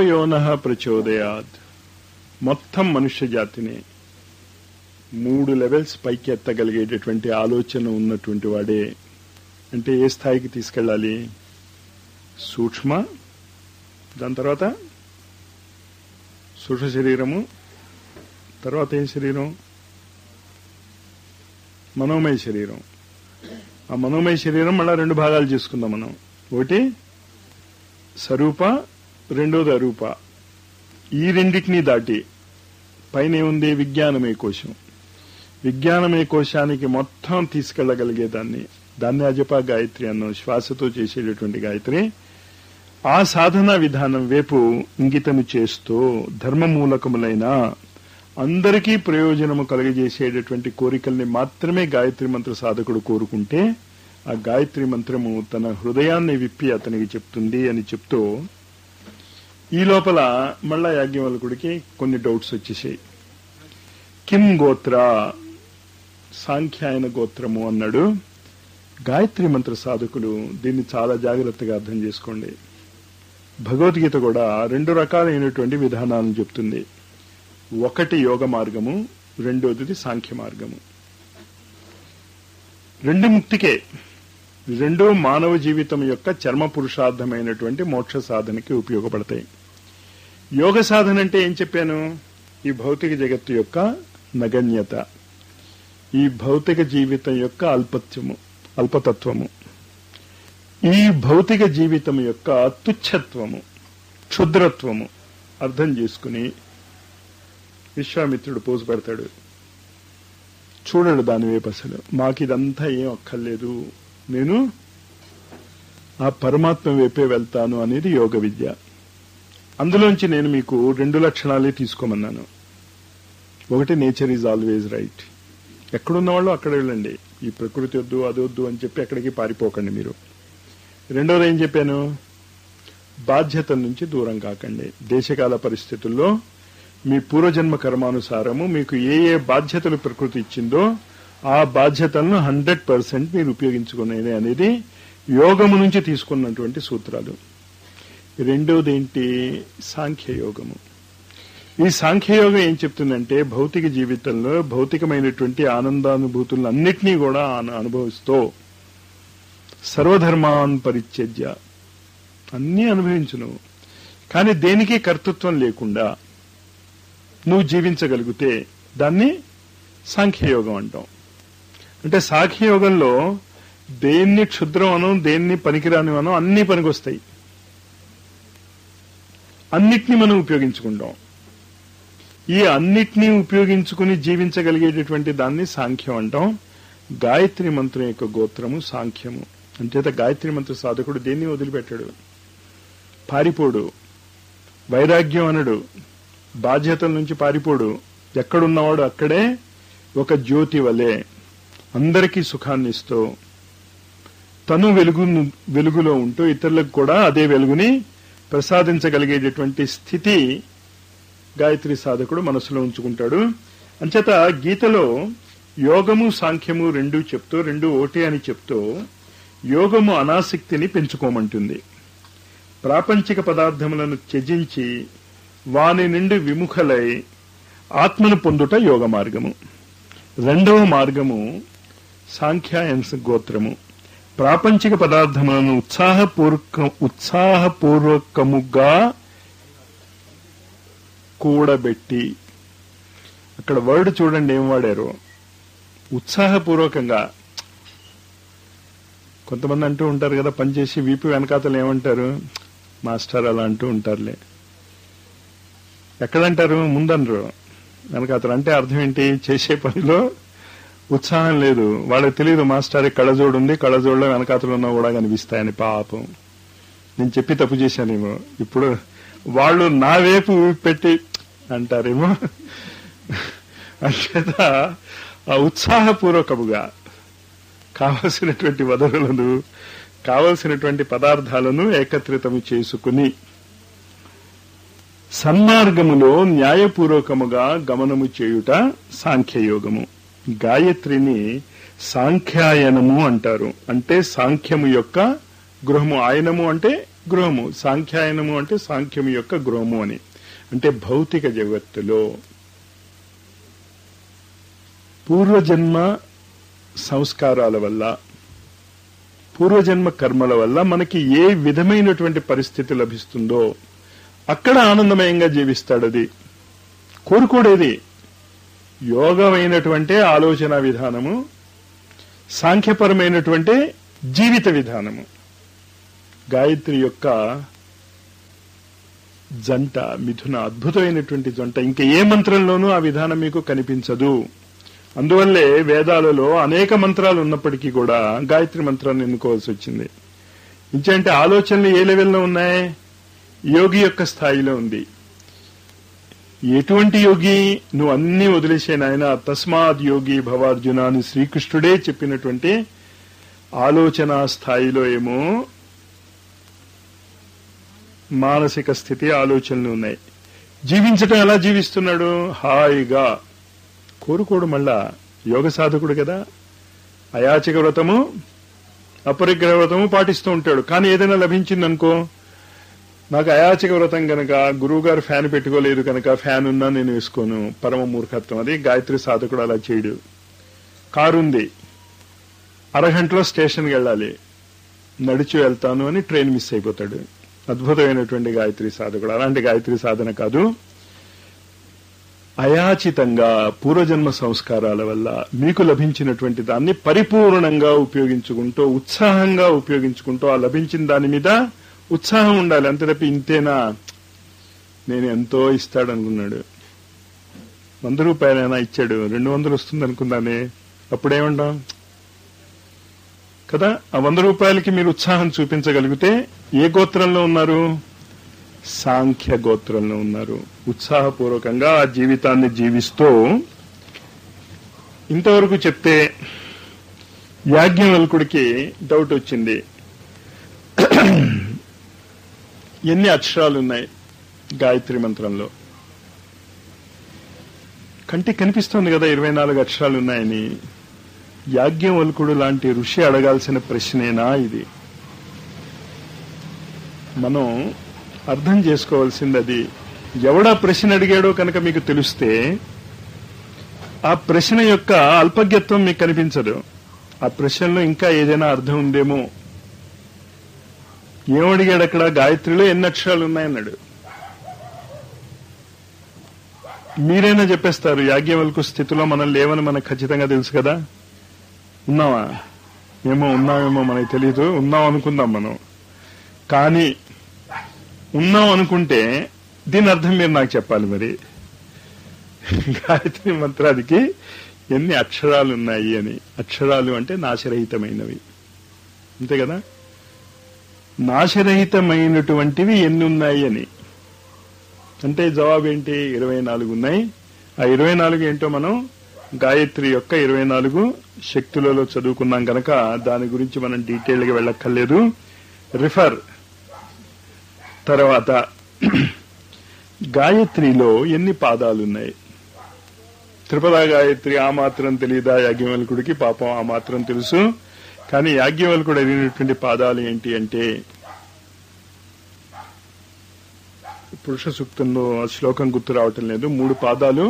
సర్వయోన ప్రచోదయాత్ మొత్తం మనుష్య జాతిని మూడు లెవెల్స్ పైకి ఎత్తగలిగేటటువంటి ఆలోచన ఉన్నటువంటి వాడే అంటే ఏ స్థాయికి తీసుకెళ్ళాలి సూక్ష్మ దాని తర్వాత సూక్ష్మ శరీరము తర్వాత ఏం శరీరం మనోమయ శరీరం ఆ మనోమయ శరీరం మళ్ళా రెండు భాగాలు చేసుకుందాం మనం ఒకటి స్వరూప రెండోది అరూప ఈ రెండింటినీ దాటి పైన ఏముంది విజ్ఞానమయ కోశం విజ్ఞానమయ కోశానికి మొత్తం తీసుకెళ్లగలిగేదాన్ని దాన్ని అజప గాయత్రి అన్నాం శ్వాసతో చేసేటటువంటి గాయత్రి ఆ సాధనా విధానం వైపు ఇంగితము చేస్తూ ధర్మమూలకములైన అందరికీ ప్రయోజనము కలుగజేసేటటువంటి కోరికల్ని మాత్రమే గాయత్రి మంత్ర సాధకుడు కోరుకుంటే ఆ గాయత్రి మంత్రము తన హృదయాన్ని విప్పి అతనికి చెప్తుంది అని చెప్తూ ఈ లోపల మళ్ళా యాజ్ఞవల్కుడికి కొన్ని డౌట్స్ వచ్చేసాయి కిం గోత్ర సాంఖ్యాయన గోత్రము అన్నాడు గాయత్రి మంత్ర సాధకులు దీన్ని చాలా జాగ్రత్తగా అర్థం చేసుకోండి భగవద్గీత కూడా రెండు రకాలైనటువంటి విధానాలను చెప్తుంది ఒకటి యోగ మార్గము రెండోది సాంఖ్య మార్గము రెండు ముక్తికే రెండు మానవ జీవితం యొక్క చర్మ పురుషార్థమైనటువంటి మోక్ష సాధనకి ఉపయోగపడతాయి యోగ సాధన అంటే ఏం చెప్పాను ఈ భౌతిక జగత్తు యొక్క నగణ్యత ఈ భౌతిక జీవితం యొక్క అల్పత్వము అల్పతత్వము ఈ భౌతిక జీవితం యొక్క తుచ్చత్వము క్షుద్రత్వము అర్థం చేసుకుని విశ్వామిత్రుడు పోజు పెడతాడు చూడడు దాని వైపు అసలు మాకు ఇదంతా ఏం అక్కర్లేదు నేను ఆ పరమాత్మ వైపే వెళ్తాను అనేది యోగ విద్య అందులోంచి నేను మీకు రెండు లక్షణాలే తీసుకోమన్నాను ఒకటి నేచర్ ఈజ్ ఆల్వేజ్ రైట్ ఎక్కడున్న వాళ్ళు అక్కడ వెళ్ళండి ఈ ప్రకృతి వద్దు అది వద్దు అని చెప్పి ఎక్కడికి పారిపోకండి మీరు రెండోది ఏం చెప్పాను బాధ్యతల నుంచి దూరం కాకండి దేశకాల పరిస్థితుల్లో మీ పూర్వజన్మ కర్మానుసారము మీకు ఏ ఏ బాధ్యతలు ప్రకృతి ఇచ్చిందో ఆ బాధ్యతలను హండ్రెడ్ పర్సెంట్ మీరు ఉపయోగించుకునేది అనేది యోగము నుంచి తీసుకున్నటువంటి సూత్రాలు రెండోది ఏంటి సాంఖ్యయోగము ఈ సాంఖ్యయోగం ఏం చెప్తుందంటే భౌతిక జీవితంలో భౌతికమైనటువంటి ఆనందానుభూతులను అన్నిటినీ కూడా అనుభవిస్తూ సర్వధర్మాన్ పరిత్యజ్య అన్నీ అనుభవించు నువ్వు కానీ దేనికి కర్తృత్వం లేకుండా నువ్వు జీవించగలిగితే దాన్ని సాంఖ్యయోగం అంటాం అంటే సాంఖ్యయోగంలో దేన్ని క్షుద్రం అను దేన్ని పనికిరాని అను అన్ని పనికొస్తాయి అన్నిటినీ మనం ఉపయోగించుకుంటాం ఈ అన్నిటినీ ఉపయోగించుకుని జీవించగలిగేటటువంటి దాన్ని సాంఖ్యం అంటాం గాయత్రి మంత్రం యొక్క గోత్రము సాంఖ్యము అంచేత గాయత్రి మంత్ర సాధకుడు దేన్ని వదిలిపెట్టాడు పారిపోడు వైరాగ్యం అనడు బాధ్యతల నుంచి పారిపోడు ఎక్కడున్నవాడు అక్కడే ఒక జ్యోతి వలె అందరికీ సుఖాన్ని ఇస్తూ తను వెలుగు వెలుగులో ఉంటూ ఇతరులకు కూడా అదే వెలుగుని ప్రసాదించగలిగేటటువంటి స్థితి గాయత్రి సాధకుడు మనసులో ఉంచుకుంటాడు అంచేత గీతలో యోగము సాంఖ్యము రెండు చెప్తూ రెండు ఓటే అని చెప్తూ యోగము అనాసక్తిని పెంచుకోమంటుంది ప్రాపంచిక పదార్థములను త్యజించి వాని నుండి విముఖలై ఆత్మను పొందుట యోగ మార్గము రెండవ మార్గము సాంఖ్యాయన్స్ గోత్రము ప్రాపంచిక పదార్థములను ఉత్సాహపూర్వక ఉత్సాహపూర్వకముగా కూడబెట్టి అక్కడ వర్డ్ చూడండి ఏం వాడారు ఉత్సాహపూర్వకంగా కొంతమంది అంటూ ఉంటారు కదా పనిచేసి వీపీ వెనకాతలు ఏమంటారు మాస్టర్ అలా అంటూ ఉంటారులే ఎక్కడంటారు ముందనరు వెనకాతలు అంటే అర్థం ఏంటి చేసే పనిలో ఉత్సాహం లేదు వాళ్ళకి తెలియదు మాస్టర్ కళ్ళజోడు ఉంది కళ్ళజోడులో వెనకాతలు ఉన్నా కూడా కనిపిస్తాయని పాపం నేను చెప్పి తప్పు చేశానేమో ఇప్పుడు వాళ్ళు నా వైపు పెట్టి అంటారేమో అంచేత ఆ ఉత్సాహపూర్వకముగా కావలసినటువంటి వదరులను కావలసినటువంటి పదార్థాలను ఏకత్రితము చేసుకుని సన్మార్గములో న్యాయపూర్వకముగా గమనము చేయుట సాంఖ్యయోగము గాయత్రిని సాంఖ్యాయనము అంటారు అంటే సాంఖ్యము యొక్క గృహము ఆయనము అంటే గృహము సాంఖ్యాయనము అంటే సాంఖ్యము యొక్క గృహము అని అంటే భౌతిక జగత్తులో పూర్వజన్మ సంస్కారాల వల్ల పూర్వజన్మ కర్మల వల్ల మనకి ఏ విధమైనటువంటి పరిస్థితి లభిస్తుందో అక్కడ ఆనందమయంగా జీవిస్తాడు అది కోరుకోడేది యోగమైనటువంటి ఆలోచన విధానము సాంఖ్యపరమైనటువంటి జీవిత విధానము గాయత్రి యొక్క జంట మిథున అద్భుతమైనటువంటి జంట ఇంకా ఏ మంత్రంలోనూ ఆ విధానం మీకు కనిపించదు అందువల్లే వేదాలలో అనేక మంత్రాలు ఉన్నప్పటికీ కూడా గాయత్రి మంత్రాన్ని ఎన్నుకోవాల్సి వచ్చింది ఇంకంటే ఆలోచనలు ఏ లెవెల్లో ఉన్నాయి యోగి యొక్క స్థాయిలో ఉంది ఎటువంటి యోగి నువ్వు అన్ని వదిలేసే నాయన తస్మాత్ యోగి భవార్జున అని శ్రీకృష్ణుడే చెప్పినటువంటి ఆలోచన స్థాయిలో ఏమో మానసిక స్థితి ఆలోచనలు ఉన్నాయి జీవించటం ఎలా జీవిస్తున్నాడు హాయిగా కోరుకోడు మళ్ళా యోగ సాధకుడు కదా అయాచక వ్రతము అపరిగ్రహ వ్రతము పాటిస్తూ ఉంటాడు కానీ ఏదైనా లభించిందనుకో నాకు అయాచక వ్రతం కనుక గురువు గారు ఫ్యాన్ పెట్టుకోలేదు కనుక ఫ్యాన్ ఉన్నా నేను వేసుకోను పరమ మూర్ఖత్వం అది గాయత్రి సాధకుడు అలా చేయడు కారు ఉంది అరగంటలో స్టేషన్కి వెళ్ళాలి నడిచి వెళ్తాను అని ట్రైన్ మిస్ అయిపోతాడు అద్భుతమైనటువంటి గాయత్రి సాధకుడు అలాంటి గాయత్రి సాధన కాదు అయాచితంగా పూర్వజన్మ సంస్కారాల వల్ల మీకు లభించినటువంటి దాన్ని పరిపూర్ణంగా ఉపయోగించుకుంటూ ఉత్సాహంగా ఉపయోగించుకుంటూ ఆ లభించిన దాని మీద ఉత్సాహం ఉండాలి అంతే తప్ప ఇంతేనా నేను ఎంతో ఇస్తాడు అనుకున్నాడు వంద రూపాయలైనా ఇచ్చాడు రెండు వందలు వస్తుంది అనుకున్నానే అప్పుడేమంటాం కదా ఆ వంద రూపాయలకి మీరు ఉత్సాహం చూపించగలిగితే ఏ గోత్రంలో ఉన్నారు సాంఖ్య గోత్రంలో ఉన్నారు ఉత్సాహపూర్వకంగా ఆ జీవితాన్ని జీవిస్తూ ఇంతవరకు చెప్తే యాజ్ఞవల్కుడికి డౌట్ వచ్చింది ఎన్ని అక్షరాలు ఉన్నాయి గాయత్రి మంత్రంలో కంటికి కనిపిస్తోంది కదా ఇరవై నాలుగు అక్షరాలు ఉన్నాయని యాజ్ఞవల్కుడు లాంటి ఋషి అడగాల్సిన ప్రశ్నేనా ఇది మనం అర్థం చేసుకోవాల్సింది అది ఎవడా ప్రశ్న అడిగాడో కనుక మీకు తెలిస్తే ఆ ప్రశ్న యొక్క అల్పజ్ఞత్వం మీకు కనిపించదు ఆ ప్రశ్నలో ఇంకా ఏదైనా అర్థం ఉందేమో ఏమడిగాడు అక్కడ గాయత్రిలో ఎన్ని అక్షరాలు ఉన్నాయన్నాడు మీరైనా చెప్పేస్తారు యాజ్ఞవల్కు స్థితిలో మనం లేవని మనకు ఖచ్చితంగా తెలుసు కదా ఉన్నావా ఏమో ఉన్నామేమో మనకి తెలియదు ఉన్నాం అనుకుందాం మనం కానీ ఉన్నాం అనుకుంటే దీని అర్థం మీరు నాకు చెప్పాలి మరి గాయత్రి మంత్రానికి ఎన్ని అక్షరాలు ఉన్నాయి అని అక్షరాలు అంటే నాశరహితమైనవి అంతే కదా నాశరహితమైనటువంటివి ఎన్ని ఉన్నాయి అని అంటే జవాబు ఏంటి ఇరవై నాలుగు ఉన్నాయి ఆ ఇరవై నాలుగు ఏంటో మనం గాయత్రి యొక్క ఇరవై నాలుగు శక్తులలో చదువుకున్నాం కనుక దాని గురించి మనం డీటెయిల్ గా వెళ్ళక్కర్లేదు రిఫర్ తర్వాత గాయత్రిలో ఎన్ని పాదాలు ఉన్నాయి త్రిపద గాయత్రి ఆ మాత్రం తెలియదా యాజ్ఞవల్కుడికి పాపం ఆ మాత్రం తెలుసు కానీ యాజ్ఞవల్కుడు అడిగినటువంటి పాదాలు ఏంటి అంటే పురుష సూక్తంలో ఆ శ్లోకం గుర్తు రావటం లేదు మూడు పాదాలు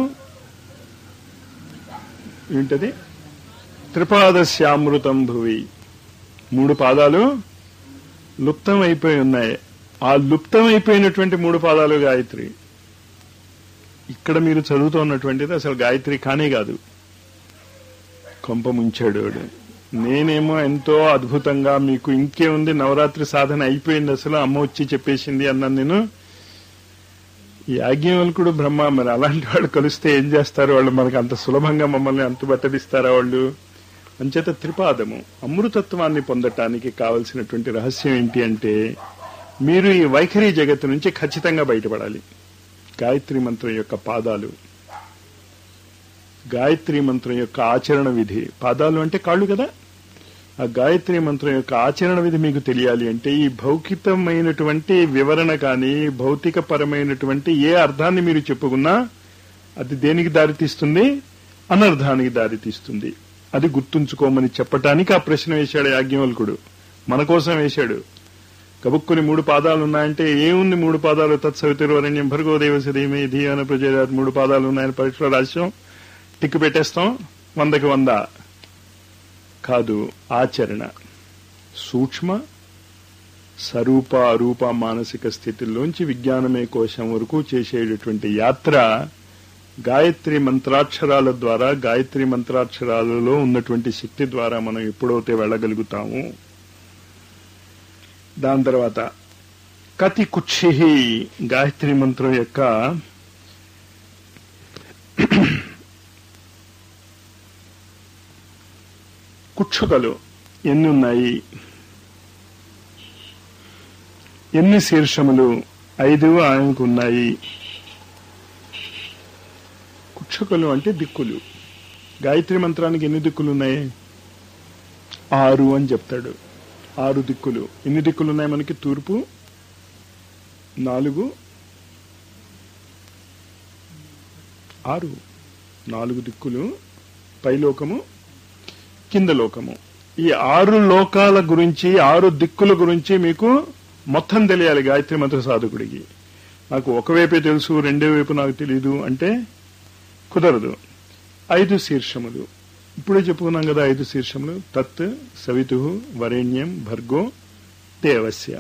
ఏంటది త్రిపాదశ్యామృతం భువి మూడు పాదాలు లుప్తం అయిపోయి ఉన్నాయి ఆ లుప్తం అయిపోయినటువంటి మూడు పాదాలు గాయత్రి ఇక్కడ మీరు చదువుతున్నటువంటిది అసలు గాయత్రి కానే కాదు కొంప ముంచాడు వాడు నేనేమో ఎంతో అద్భుతంగా మీకు ఇంకే ఉంది నవరాత్రి సాధన అయిపోయింది అసలు అమ్మ వచ్చి చెప్పేసింది అన్నాను నేను ఈ యాజ్ఞవల్కుడు బ్రహ్మ మరి అలాంటి వాళ్ళు కలిస్తే ఏం చేస్తారు వాళ్ళు మనకు అంత సులభంగా మమ్మల్ని అంతుబట్టడిస్తారా వాళ్ళు అంచేత త్రిపాదము అమృతత్వాన్ని పొందటానికి కావలసినటువంటి రహస్యం ఏంటి అంటే మీరు ఈ వైఖరి జగత్తు నుంచి ఖచ్చితంగా బయటపడాలి గాయత్రి మంత్రం యొక్క పాదాలు గాయత్రి మంత్రం యొక్క ఆచరణ విధి పాదాలు అంటే కాళ్ళు కదా ఆ గాయత్రి మంత్రం యొక్క ఆచరణ విధి మీకు తెలియాలి అంటే ఈ భౌతికమైనటువంటి వివరణ కానీ భౌతిక పరమైనటువంటి ఏ అర్థాన్ని మీరు చెప్పుకున్నా అది దేనికి దారితీస్తుంది అనర్థానికి దారితీస్తుంది అది గుర్తుంచుకోమని చెప్పటానికి ఆ ప్రశ్న వేశాడు యాజ్ఞవల్కుడు మన కోసం వేశాడు కబుక్కుని మూడు పాదాలు ఉన్నాయంటే ఏముంది మూడు పాదాలు తత్సవితిర్వరణ్యం భర్గో దేవసదేమి ధీయన ప్రజల మూడు పాదాలు ఉన్నాయని పరీక్షలో రాశాం టిక్కు పెట్టేస్తాం వందకి వంద కాదు ఆచరణ సూక్ష్మ స్వరూప అరూప మానసిక స్థితిలోంచి విజ్ఞానమే కోశం వరకు చేసేటటువంటి యాత్ర గాయత్రి మంత్రాక్షరాల ద్వారా గాయత్రి మంత్రాక్షరాలలో ఉన్నటువంటి శక్తి ద్వారా మనం ఎప్పుడైతే వెళ్ళగలుగుతాము దాని తర్వాత కతి కుక్షి గాయత్రి మంత్రం యొక్క కుక్షుకలు ఎన్ని ఉన్నాయి ఎన్ని శీర్షములు ఐదు ఆయనకు ఉన్నాయి కుక్షకులు అంటే దిక్కులు గాయత్రి మంత్రానికి ఎన్ని దిక్కులు ఉన్నాయి ఆరు అని చెప్తాడు ఆరు దిక్కులు ఎన్ని దిక్కులు ఉన్నాయి మనకి తూర్పు నాలుగు ఆరు నాలుగు దిక్కులు పైలోకము కింద లోకము ఈ ఆరు లోకాల గురించి ఆరు దిక్కుల గురించి మీకు మొత్తం తెలియాలి గాయత్రి మంత్ర సాధకుడికి నాకు ఒకవైపే తెలుసు రెండో వైపు నాకు తెలియదు అంటే కుదరదు ఐదు శీర్షములు ఇప్పుడే చెప్పుకున్నాం కదా ఐదు శీర్షములు తత్ సవితు వరేణ్యం భర్గో దేవస్య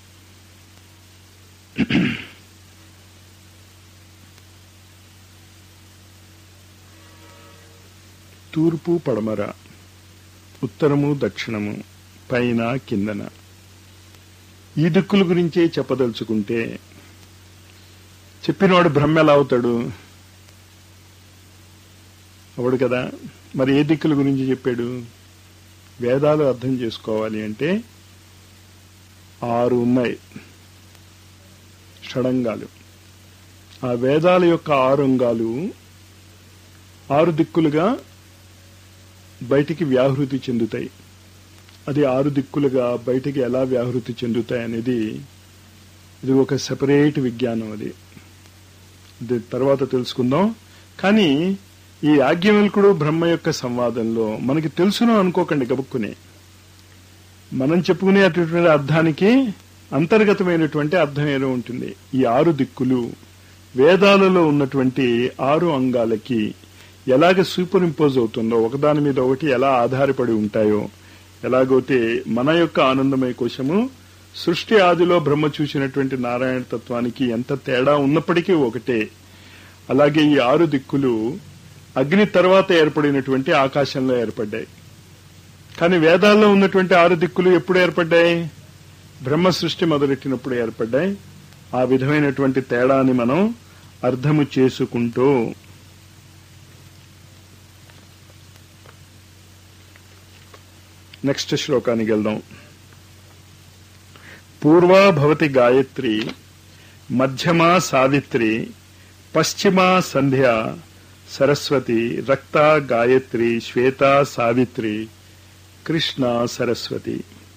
తూర్పు పడమర ఉత్తరము దక్షిణము పైన కిందన ఈ దిక్కుల గురించే చెప్పదలుచుకుంటే చెప్పినవాడు బ్రహ్మ ఎలా అవుతాడు అవడు కదా మరి ఏ దిక్కుల గురించి చెప్పాడు వేదాలు అర్థం చేసుకోవాలి అంటే ఆరు ఉన్నాయి షడంగాలు ఆ వేదాల యొక్క ఆరు అంగాలు ఆరు దిక్కులుగా బయటికి వ్యాహృతి చెందుతాయి అది ఆరు దిక్కులుగా బయటికి ఎలా వ్యాహృతి చెందుతాయి అనేది ఇది ఒక సెపరేట్ విజ్ఞానం అది ఇది తర్వాత తెలుసుకుందాం కానీ ఈ యాజ్ఞవల్కుడు బ్రహ్మ యొక్క సంవాదంలో మనకి తెలుసును అనుకోకండి గబుక్కునే మనం చెప్పుకునే అటువంటి అర్థానికి అంతర్గతమైనటువంటి అర్థం ఏదో ఉంటుంది ఈ ఆరు దిక్కులు వేదాలలో ఉన్నటువంటి ఆరు అంగాలకి ఎలాగ సూపర్ ఇంపోజ్ అవుతుందో ఒకదాని మీద ఒకటి ఎలా ఆధారపడి ఉంటాయో ఎలాగైతే మన యొక్క ఆనందమయ కోశము సృష్టి ఆదిలో బ్రహ్మ చూసినటువంటి నారాయణ తత్వానికి ఎంత తేడా ఉన్నప్పటికీ ఒకటే అలాగే ఈ ఆరు దిక్కులు అగ్ని తర్వాత ఏర్పడినటువంటి ఆకాశంలో ఏర్పడ్డాయి కానీ వేదాల్లో ఉన్నటువంటి ఆరు దిక్కులు ఎప్పుడు ఏర్పడ్డాయి బ్రహ్మ సృష్టి మొదలెట్టినప్పుడు ఏర్పడ్డాయి ఆ విధమైనటువంటి తేడాని మనం అర్థము చేసుకుంటూ నెక్స్ట్ శ్లోకానికి వెళ్దాం పూర్వా భవతి గాయత్రి మధ్యమా సావిత్రి పశ్చిమా సంధ్య సరస్వతి రక్త గాయత్రి శ్వేత సావిత్రి కృష్ణ సరస్వతి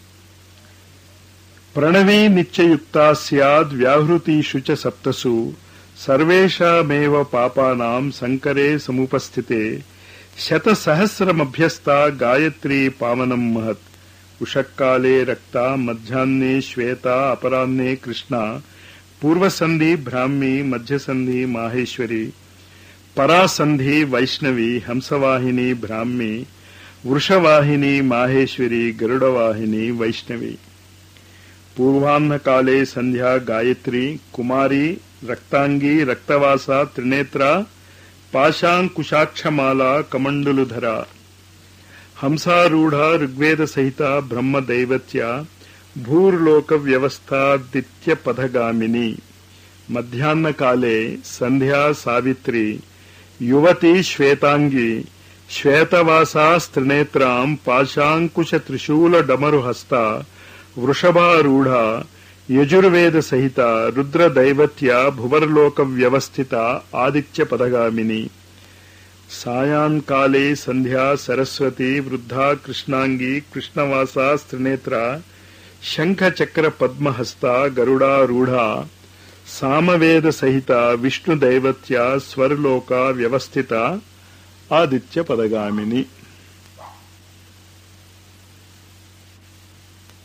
ప్రణవీ నిత్యయుక్త సద్ వ్యాహృతిషు చ సప్తసు సర్వేషామేవ పాపానాం సంకరే సముపస్థితే శతసహస్రమభ్యస్త గాయత్రీ పావనం మహత్ ఉషక్కాలే రక్త మధ్యాహ్నే శ్వేత అపరాహ్నే కృష్ణ పూర్వసంధి బ్రాహ్మి మధ్యసంధి మాహేశ్వరి పరాసంధి వైష్ణవి హంసవాహిని బ్రాహ్మి వృషవాహిని మాహేశ్వరి గరుడవాహిని వైష్ణవి పూర్వాహ్నకాలే సంధ్యా గాయత్రి కుమారి రక్తాంగి రక్తవాస త్రినేత్ర పాశాంకుశాక్షమాల కమండులుధర హంసారూఢ ఋగ్వేద సహిత బ్రహ్మ దైవత్య భూర్లోక వ్యవస్థాదిత్య పథగామిని మధ్యాహ్నకాలే సంధ్యా సావిత్రి యువతి శ్వేతాంగి శ్వేతవాసాస్త్రినేత్రాం పాశాంకుశ త్రిశూల డమరుహస్త వృషభారూఢ యజుర్వేద సహిత రుద్ర దైవత్య భువర్లోక వ్యవస్థిత ఆదిత్య పదగామిని సాయాంకాలే సంధ్యా సరస్వతి వృద్ధా కృష్ణాంగి కృష్ణవాసా స్త్రినేత్ర శంఖ చక్ర పద్మహస్త గరుడారూఢ సామవేద సహిత విష్ణు దైవత్య స్వర్లోక వ్యవస్థిత ఆదిత్య పదగామిని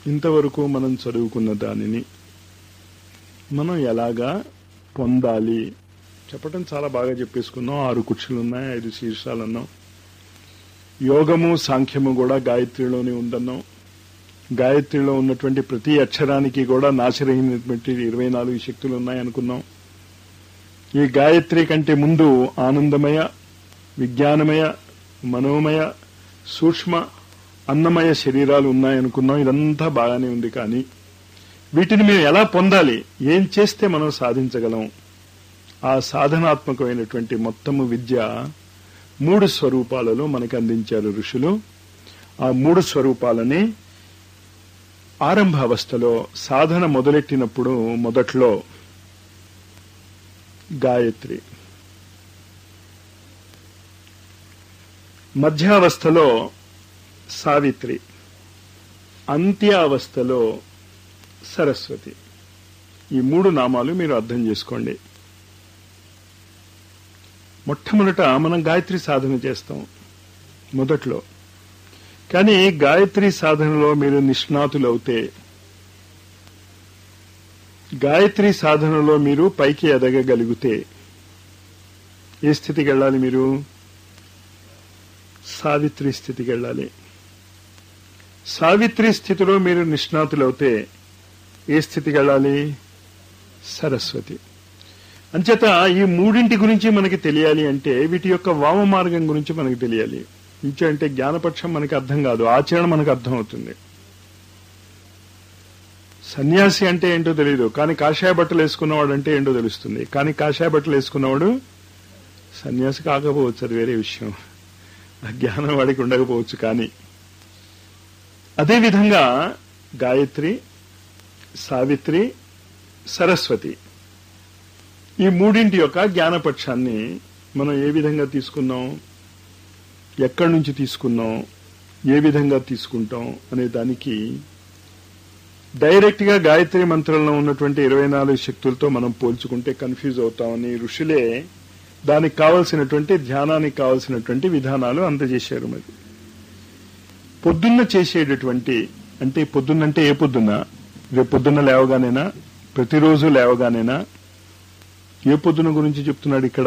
ఇంతవరకు మనం చదువుకున్న దానిని మనం ఎలాగా పొందాలి చెప్పటం చాలా బాగా చెప్పేసుకున్నాం ఆరు కుర్చీలు ఉన్నాయి ఐదు శీర్షాలు అన్నాం యోగము సాంఖ్యము కూడా గాయత్రిలోనే ఉందన్నాం గాయత్రిలో ఉన్నటువంటి ప్రతి అక్షరానికి కూడా నాశరహినటువంటి ఇరవై నాలుగు శక్తులు ఉన్నాయనుకున్నాం ఈ గాయత్రి కంటే ముందు ఆనందమయ విజ్ఞానమయ మనోమయ సూక్ష్మ అన్నమయ శరీరాలు ఉన్నాయనుకున్నాం ఇదంతా బాగానే ఉంది కానీ వీటిని మేము ఎలా పొందాలి ఏం చేస్తే మనం సాధించగలం ఆ సాధనాత్మకమైనటువంటి మొత్తము విద్య మూడు స్వరూపాలలో మనకు అందించారు ఋషులు ఆ మూడు స్వరూపాలని ఆరంభ అవస్థలో సాధన మొదలెట్టినప్పుడు మొదట్లో గాయత్రి మధ్యావస్థలో సావిత్రి అంత్యావస్థలో సరస్వతి ఈ మూడు నామాలు మీరు అర్థం చేసుకోండి మొట్టమొదట మనం గాయత్రి సాధన చేస్తాం మొదట్లో కానీ గాయత్రి సాధనలో మీరు నిష్ణాతులవుతే గాయత్రి సాధనలో మీరు పైకి ఎదగగలిగితే ఏ స్థితికి వెళ్ళాలి మీరు సావిత్రి స్థితికి వెళ్ళాలి సావిత్రి స్థితిలో మీరు నిష్ణాతులవుతే ఏ స్థితికి వెళ్ళాలి సరస్వతి అంచేత ఈ మూడింటి గురించి మనకి తెలియాలి అంటే వీటి యొక్క వామ మార్గం గురించి మనకి తెలియాలి ఇంచే అంటే జ్ఞానపక్షం మనకి అర్థం కాదు ఆచరణ మనకు అర్థం అవుతుంది సన్యాసి అంటే ఏంటో తెలియదు కానీ కాషాయ బట్టలు వేసుకున్నవాడు అంటే ఏంటో తెలుస్తుంది కానీ కాషాయ బట్టలు వేసుకున్నవాడు సన్యాసి కాకపోవచ్చు అది వేరే విషయం ఆ జ్ఞానం వాడికి ఉండకపోవచ్చు కానీ అదేవిధంగా గాయత్రి సావిత్రి సరస్వతి ఈ మూడింటి యొక్క జ్ఞానపక్షాన్ని మనం ఏ విధంగా తీసుకున్నాం ఎక్కడి నుంచి తీసుకున్నాం ఏ విధంగా తీసుకుంటాం అనే దానికి డైరెక్ట్ గా గాయత్రి మంత్రంలో ఉన్నటువంటి ఇరవై నాలుగు శక్తులతో మనం పోల్చుకుంటే కన్ఫ్యూజ్ అవుతామని ఋషులే దానికి కావలసినటువంటి ధ్యానానికి కావలసినటువంటి విధానాలు అందజేశారు మరి పొద్దున్న చేసేటటువంటి అంటే పొద్దున్నంటే ఏ పొద్దున్న రేపు పొద్దున్న లేవగానేనా ప్రతిరోజు లేవగానేనా ఏ పొద్దున గురించి చెప్తున్నాడు ఇక్కడ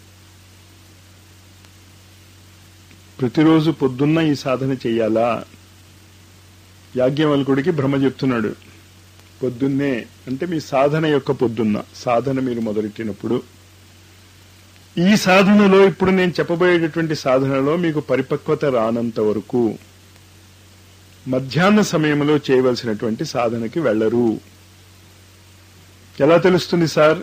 ప్రతిరోజు పొద్దున్న ఈ సాధన చెయ్యాలా యాజ్ఞవల్కుడికి భ్రమ చెప్తున్నాడు పొద్దున్నే అంటే మీ సాధన యొక్క పొద్దున్న సాధన మీరు మొదలెట్టినప్పుడు ఈ సాధనలో ఇప్పుడు నేను చెప్పబోయేటటువంటి సాధనలో మీకు పరిపక్వత రానంత వరకు మధ్యాహ్న సమయంలో చేయవలసినటువంటి సాధనకి వెళ్లరు ఎలా తెలుస్తుంది సార్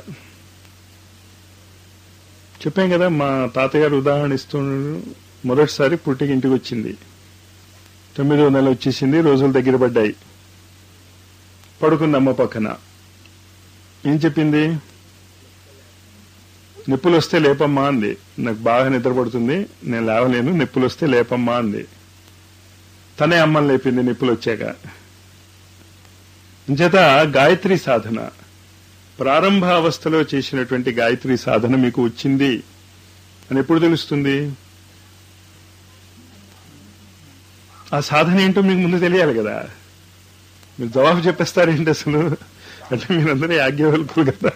చెప్పాం కదా మా తాతగారు ఉదాహరణ ఇస్తున్నాడు మొదటిసారి పుట్టికి ఇంటికి వచ్చింది తొమ్మిదో నెల వచ్చేసింది రోజులు దగ్గర పడ్డాయి పడుకుంది అమ్మ పక్కన ఏం చెప్పింది నొప్పులు వస్తే లేపమ్మా అంది నాకు బాగా నిద్రపడుతుంది నేను లేవలేను నొప్పులు వస్తే లేపమ్మా అంది తనే అమ్మని లేపింది నొప్పులు వచ్చాక అంచేత గాయత్రి సాధన ప్రారంభ అవస్థలో చేసినటువంటి గాయత్రి సాధన మీకు వచ్చింది అని ఎప్పుడు తెలుస్తుంది ఆ సాధన ఏంటో మీకు ముందు తెలియాలి కదా మీరు జవాబు చెప్పేస్తారేంటి అసలు అంటే మీరందరూ యాజ్ఞవల్కులు కదా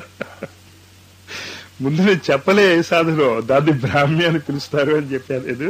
ముందు నేను చెప్పలే ఏ సాధన దాన్ని బ్రాహ్మి అని పిలుస్తారు అని చెప్పలేదు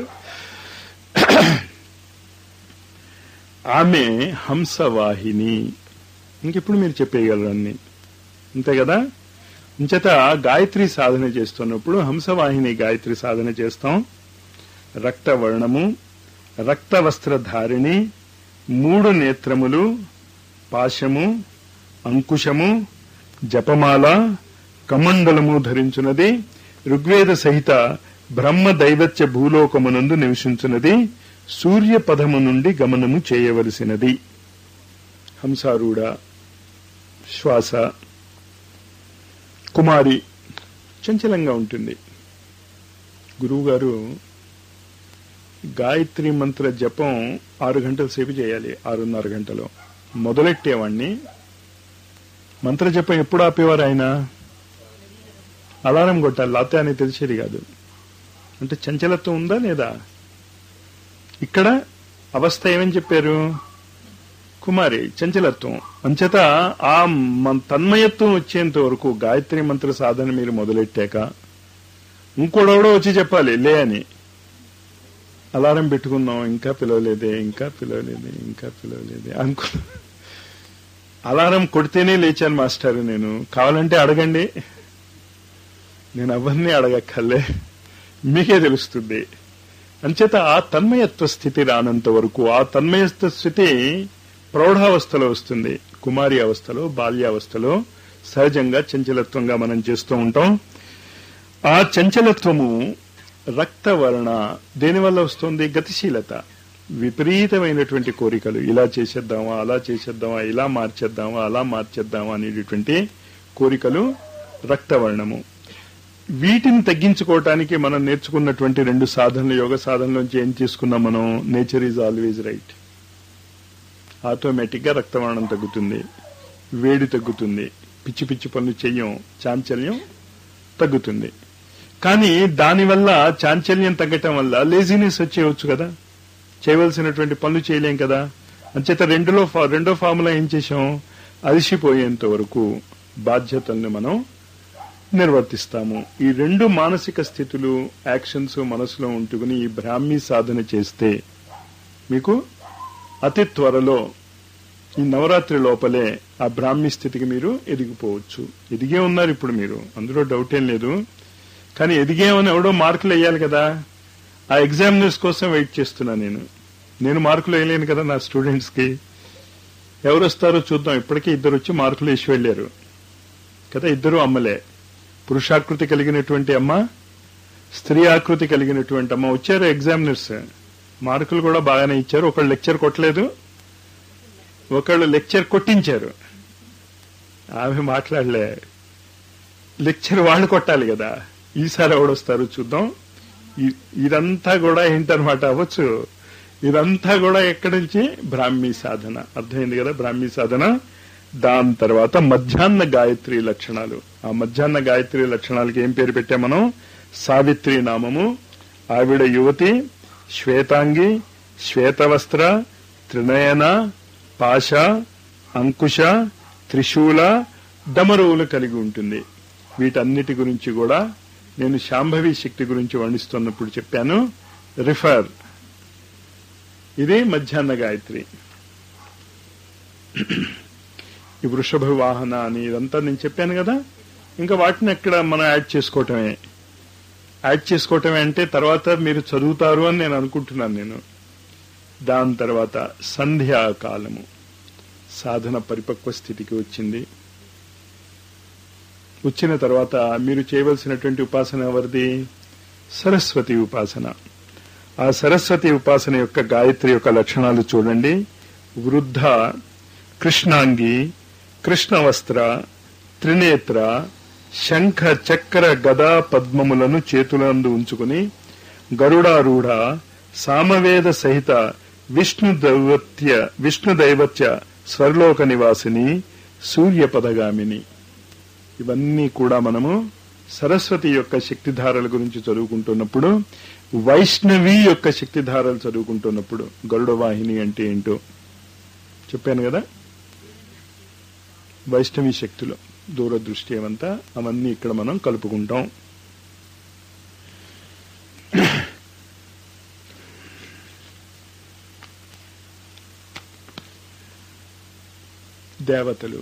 ఆమె హంసవాహిని ఇంకెప్పుడు మీరు చెప్పేయగలరు అన్ని అంతే కదా ఇంచేత గాయత్రి సాధన చేస్తున్నప్పుడు హంసవాహిని గాయత్రి సాధన చేస్తాం రక్త వర్ణము రక్త వస్త్రధారిణి మూడు నేత్రములు పాశము అంకుశము జపమాల కమండలము ధరించున్నది ఋగ్వేద సహిత బ్రహ్మ దైవత్య భూలోకమునందు నివసించున్నది సూర్య పదము నుండి గమనము చేయవలసినది హంసారూఢ శ్వాస కుమారి చంచలంగా ఉంటుంది గురువుగారు గాయత్రి మంత్ర జపం ఆరు గంటల సేపు చేయాలి ఆరున్నర గంటలో మొదలెట్టేవాణ్ణి మంత్ర జపం ఎప్పుడు ఆపేవారు ఆయన అలారం కొట్టాలి లాతే అని తెలిసేది కాదు అంటే చంచలత్వం ఉందా లేదా ఇక్కడ అవస్థ ఏమని చెప్పారు కుమారి చంచలత్వం అంచేత ఆ మన తన్మయత్వం వచ్చేంత వరకు గాయత్రి మంత్ర సాధన మీరు మొదలెట్టాక ఇంకోడెవడో వచ్చి చెప్పాలి లే అని అలారం పెట్టుకున్నాం ఇంకా పిలవలేదే ఇంకా పిలవలేదే ఇంకా పిలవలేదే అనుకో అలారం కొడితేనే లేచాను మాస్టర్ నేను కావాలంటే అడగండి నేను ఎవరిని అడగక్కర్లే మీకే తెలుస్తుంది అంచేత ఆ తన్మయత్వ స్థితి రానంత వరకు ఆ తన్మయత్వ స్థితి ప్రౌఢావస్థలో వస్తుంది కుమారి అవస్థలో బాల్యావస్థలో సహజంగా చంచలత్వంగా మనం చేస్తూ ఉంటాం ఆ చంచలత్వము రక్తవర్ణ దేనివల్ల వస్తుంది గతిశీలత విపరీతమైనటువంటి కోరికలు ఇలా చేసేద్దామా అలా చేసేద్దామా ఇలా మార్చేద్దామా అలా మార్చేద్దామా అనేటటువంటి కోరికలు రక్తవర్ణము వీటిని తగ్గించుకోవటానికి మనం నేర్చుకున్నటువంటి రెండు సాధనలు యోగ సాధనలోంచి ఏం తీసుకున్నాం మనం nature is always right automatic గా రక్తవర్ణం తగ్గుతుంది వేడి తగ్గుతుంది పిచ్చి పిచ్చి పనులు చెయ్యం చాంచల్యం తగ్గుతుంది కానీ దానివల్ల చాంచల్యం తగ్గటం వల్ల లేజినెస్ వచ్చేయవచ్చు కదా చేయవలసినటువంటి పనులు చేయలేం కదా అంచేత రెండులో ఫా- రెండో ఫార్ములా ఏం చేశాం అలసిపోయేంత వరకు బాధ్యతల్ని మనం నిర్వర్తిస్తాము ఈ రెండు మానసిక స్థితులు యాక్షన్స్ మనసులో ఉంటుకుని ఈ బ్రాహ్మీ సాధన చేస్తే మీకు అతి త్వరలో ఈ నవరాత్రి లోపలే ఆ బ్రాహ్మీ స్థితికి మీరు ఎదిగిపోవచ్చు ఎదిగే ఉన్నారు ఇప్పుడు మీరు అందులో డౌట్ ఏం లేదు కానీ ఎదిగేమని ఎవడో మార్కులు వేయాలి కదా ఆ ఎగ్జామినర్స్ కోసం వెయిట్ చేస్తున్నా నేను నేను మార్కులు వేయలేను కదా నా స్టూడెంట్స్ కి ఎవరు వస్తారో చూద్దాం ఇప్పటికే ఇద్దరు వచ్చి మార్కులు వేసి వెళ్ళారు కదా ఇద్దరు అమ్మలే పురుషాకృతి కలిగినటువంటి అమ్మ స్త్రీ ఆకృతి కలిగినటువంటి అమ్మ వచ్చారు ఎగ్జామినర్స్ మార్కులు కూడా బాగానే ఇచ్చారు ఒకళ్ళు లెక్చర్ కొట్టలేదు ఒకళ్ళు లెక్చర్ కొట్టించారు ఆమె మాట్లాడలే లెక్చర్ వాళ్ళు కొట్టాలి కదా ఈసారి ఎవడొస్తారు చూద్దాం ఇ- ఇదంతా కూడా ఏంటనమాట అవ్వచ్చు ఇదంతా కూడా ఎక్కడి నుంచి బ్రాహ్మీ సాధన అర్థమైంది కదా బ్రాహ్మీ సాధన దాని తర్వాత మధ్యాహ్న గాయత్రి లక్షణాలు ఆ మధ్యాహ్న గాయత్రి లక్షణాలకి ఏం పేరు పెట్టాం మనం సావిత్రి నామము ఆవిడ యువతి శ్వేతాంగి శ్వేతవస్త్ర త్రినయన పాశ అంకుశ త్రిశూల డమరువులు కలిగి ఉంటుంది వీటన్నిటి గురించి కూడా నేను శాంభవి శక్తి గురించి వర్ణిస్తున్నప్పుడు చెప్పాను రిఫర్ ఇది మధ్యాహ్న గాయత్రి ఈ వృషభ వాహన అని ఇదంతా నేను చెప్పాను కదా ఇంకా వాటిని ఎక్కడ మనం యాడ్ చేసుకోవటమే యాడ్ చేసుకోవటమే అంటే తర్వాత మీరు చదువుతారు అని నేను అనుకుంటున్నాను నేను దాని తర్వాత సంధ్యాకాలము సాధన పరిపక్వ స్థితికి వచ్చింది వచ్చిన తర్వాత మీరు చేయవలసినటువంటి ఉపాసన ఎవరిది సరస్వతి ఉపాసన ఆ సరస్వతి ఉపాసన యొక్క గాయత్రి యొక్క లక్షణాలు చూడండి వృద్ధ కృష్ణాంగి కృష్ణ వస్త్ర త్రినేత్ర శంఖ చక్ర గదా పద్మములను చేతులందు ఉంచుకుని గరుడారూఢ సామవేద సహిత విష్ణు దైవత్య విష్ణు దైవత్య స్వర్లోక నివాసిని సూర్య పదగామిని ఇవన్నీ కూడా మనము సరస్వతి యొక్క శక్తిధారల గురించి చదువుకుంటున్నప్పుడు వైష్ణవి యొక్క శక్తిధారలు చదువుకుంటున్నప్పుడు గరుడ వాహిని అంటే ఏంటో చెప్పాను కదా వైష్ణవి శక్తులు దూరదృష్టి ఏమంతా అవన్నీ ఇక్కడ మనం కలుపుకుంటాం దేవతలు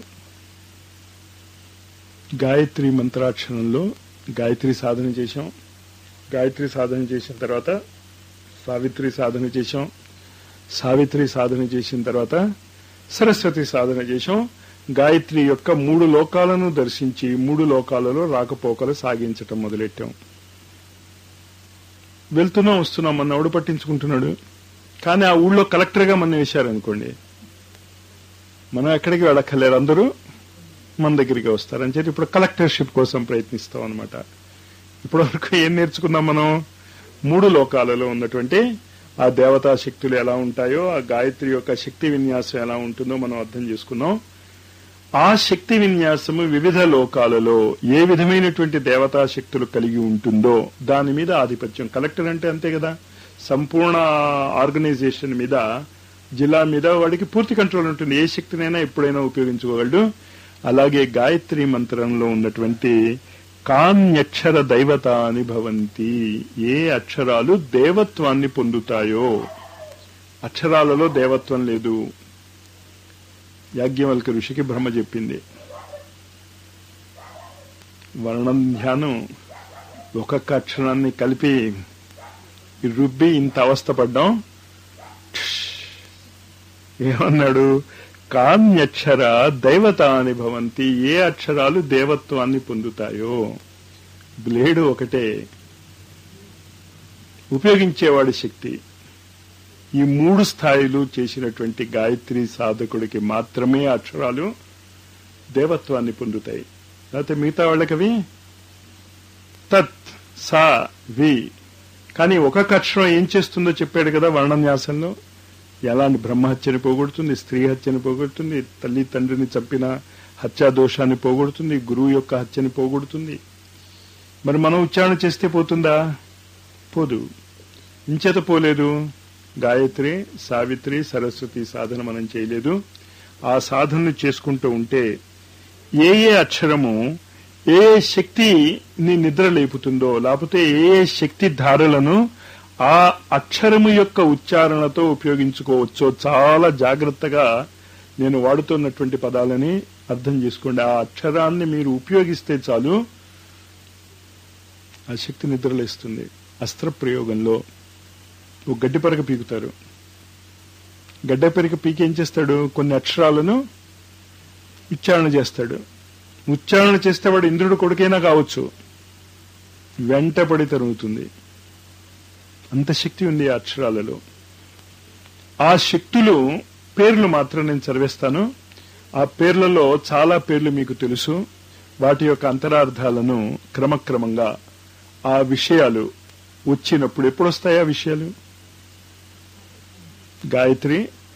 గాయత్రి మంత్రాక్షరంలో గాయత్రి సాధన చేశాం గాయత్రి సాధన చేసిన తర్వాత సావిత్రి సాధన చేశాం సావిత్రి సాధన చేసిన తర్వాత సరస్వతి సాధన చేశాం గాయత్రి యొక్క మూడు లోకాలను దర్శించి మూడు లోకాలలో రాకపోకలు సాగించటం మొదలెట్టాం వెళ్తున్నాం వస్తున్నాం మన ఎవడు పట్టించుకుంటున్నాడు కానీ ఆ ఊళ్ళో కలెక్టర్గా మనం వేశారనుకోండి మనం ఎక్కడికి వెళ్ళక్కర్లేరు అందరూ మన దగ్గరికి వస్తారు అని చెప్పి ఇప్పుడు కలెక్టర్షిప్ కోసం ప్రయత్నిస్తాం అనమాట ఇప్పటి వరకు ఏం నేర్చుకున్నాం మనం మూడు లోకాలలో ఉన్నటువంటి ఆ దేవతా శక్తులు ఎలా ఉంటాయో ఆ గాయత్రి యొక్క శక్తి విన్యాసం ఎలా ఉంటుందో మనం అర్థం చేసుకున్నాం ఆ శక్తి విన్యాసము వివిధ లోకాలలో ఏ విధమైనటువంటి దేవతా శక్తులు కలిగి ఉంటుందో దాని మీద ఆధిపత్యం కలెక్టర్ అంటే అంతే కదా సంపూర్ణ ఆర్గనైజేషన్ మీద జిల్లా మీద వాడికి పూర్తి కంట్రోల్ ఉంటుంది ఏ శక్తినైనా ఎప్పుడైనా ఉపయోగించుకోగలడు అలాగే గాయత్రి మంత్రంలో ఉన్నటువంటి కాన్యక్షర దైవత అని భవంతి ఏ అక్షరాలు దేవత్వాన్ని పొందుతాయో అక్షరాలలో దేవత్వం లేదు యాజ్ఞవల్క ఋషికి బ్రహ్మ చెప్పింది వర్ణం ధ్యానం ఒక్కొక్క అక్షరాన్ని కలిపి రుబ్బి ఇంత అవస్థ పడ్డాం ఏమన్నాడు కామ్యక్షర దైవత అని భవంతి ఏ అక్షరాలు దేవత్వాన్ని పొందుతాయో బ్లేడు ఒకటే ఉపయోగించేవాడి శక్తి ఈ మూడు స్థాయిలు చేసినటువంటి గాయత్రి సాధకుడికి మాత్రమే అక్షరాలు దేవత్వాన్ని పొందుతాయి లేకపోతే మిగతా వాళ్ళకవి తత్ సా వి కానీ ఒక్కొక్క అక్షరం ఏం చేస్తుందో చెప్పాడు కదా వర్ణన్యాసంలో ఎలాంటి బ్రహ్మహత్యని పోగొడుతుంది స్త్రీ హత్యని పోగొడుతుంది తల్లి తండ్రిని చంపిన హత్యా దోషాన్ని పోగొడుతుంది గురువు యొక్క హత్యని పోగొడుతుంది మరి మనం ఉచ్చారణ చేస్తే పోతుందా పోదు ఇంచేత పోలేదు గాయత్రి సావిత్రి సరస్వతి సాధన మనం చేయలేదు ఆ సాధనను చేసుకుంటూ ఉంటే ఏ ఏ అక్షరము ఏ ఏ శక్తిని నిద్ర లేపుతుందో లేకపోతే ఏ ఏ శక్తి ధారలను ఆ అక్షరము యొక్క ఉచ్చారణతో ఉపయోగించుకోవచ్చో చాలా జాగ్రత్తగా నేను వాడుతున్నటువంటి పదాలని అర్థం చేసుకోండి ఆ అక్షరాన్ని మీరు ఉపయోగిస్తే చాలు ఆ శక్తి నిద్రలేస్తుంది అస్త్ర ప్రయోగంలో ఒక గడ్డి పరక పీకుతారు గడ్డ పెరక పీకి ఏం చేస్తాడు కొన్ని అక్షరాలను ఉచ్చారణ చేస్తాడు ఉచ్చారణ చేస్తే వాడు ఇంద్రుడు కొడుకైనా కావచ్చు వెంటపడి తరుగుతుంది అంత శక్తి ఉంది ఆ అక్షరాలలో ఆ శక్తులు పేర్లు మాత్రం నేను చదివేస్తాను ఆ పేర్లలో చాలా పేర్లు మీకు తెలుసు వాటి యొక్క అంతరార్థాలను క్రమక్రమంగా ఆ విషయాలు వచ్చినప్పుడు ఎప్పుడు వస్తాయి ఆ విషయాలు గాయత్రి